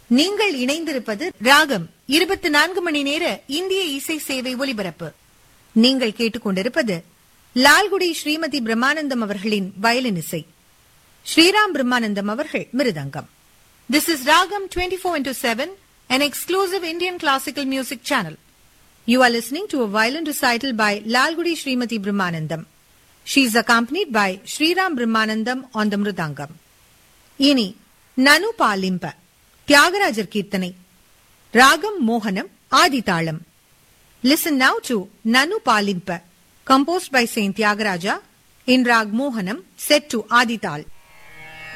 நீங்கள் இணைந்திருப்பது ராகம் இருபத்தி நான்கு மணி நேர இந்திய இசை சேவை ஒலிபரப்பு நீங்கள் கேட்டுக்கொண்டிருப்பது லால்குடி ஸ்ரீமதி பிரம்மானந்தம் அவர்களின் வயலின் இசை ஸ்ரீராம் பிரம்மானந்தம் அவர்கள் மிருதங்கம் திஸ் இஸ் ராகம் twenty four into seven an exclusive Indian classical music channel. You are listening to a violin recital by Lalgudi Srimati Brahmanandam. She is accompanied by Sriram Brahmanandam on the Mridangam. இனி நனு பாலிம்ப தியாகராஜர் கீர்த்தனை ராகம் மோகனம் ஆதிதாளம் listen now to நனு பாலிம்ப composed by Saint Tyagaraja in Rag Mohanam set to Adital.